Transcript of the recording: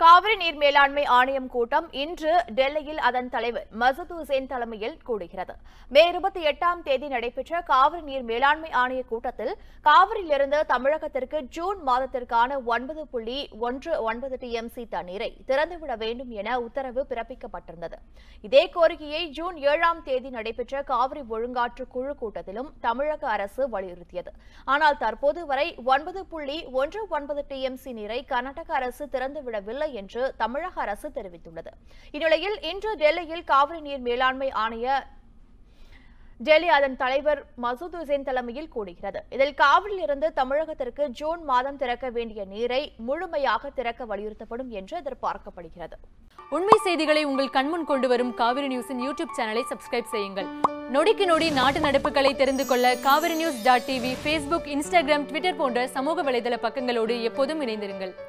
காவிரி நீர் மேலாண்மை ஆணையம் கூட்டம் இன்று டெல்லியில் அதன் தலைவர் மசூத் ஹுசேன் தலைமையில் கூடுகிறது மே இருபத்தி எட்டாம் தேதி நடைபெற்ற காவிரி நீர் மேலாண்மை ஆணைய கூட்டத்தில் காவிரியிலிருந்து தமிழகத்திற்கு ஜூன் மாதத்திற்கான ஒன்பது புள்ளி ஒன்று ஒன்பது டிஎம்சி தண்ணீரை திறந்துவிட வேண்டும் என உத்தரவு பிறப்பிக்கப்பட்டிருந்தது இதே கோரிக்கையை ஜூன் ஏழாம் தேதி நடைபெற்ற காவிரி ஒழுங்காற்று குழு கூட்டத்திலும் தமிழக அரசு வலியுறுத்தியது ஆனால் தற்போது வரை ஒன்பது புள்ளி ஒன்று ஒன்பது டிஎம்சி நீரை கர்நாடக அரசு திறந்துவிடவில்லை என்று தமிழக அரசு தெரிவித்துள்ளது இந்நிலையில் இன்று டெல்லியில் காவிரி நீர் மேலாண்மை ஆணைய டெல்லி அதன் தலைவர் மசூத் ஹுசேன் தலைமையில் கூடுகிறது இதில் காவிரியிலிருந்து தமிழகத்திற்கு ஜூன் மாதம் திறக்க வேண்டிய நீரை முழுமையாக திறக்க வலியுறுத்தப்படும் என்று எதிர்பார்க்கப்படுகிறது உண்மை செய்திகளை உங்கள் கண்முன் கொண்டு வரும் காவிரி நியூஸின் யூடியூப் சேனலை சப்ஸ்கிரைப் செய்யுங்கள் நொடிக்கு நொடி நாட்டு நடப்புகளை தெரிந்து கொள்ள Kaveri news dot TV Facebook Instagram Twitter போன்ற சமூக வலைதள பக்கங்களோடு எப்போதும் இணைந்திருங்கள்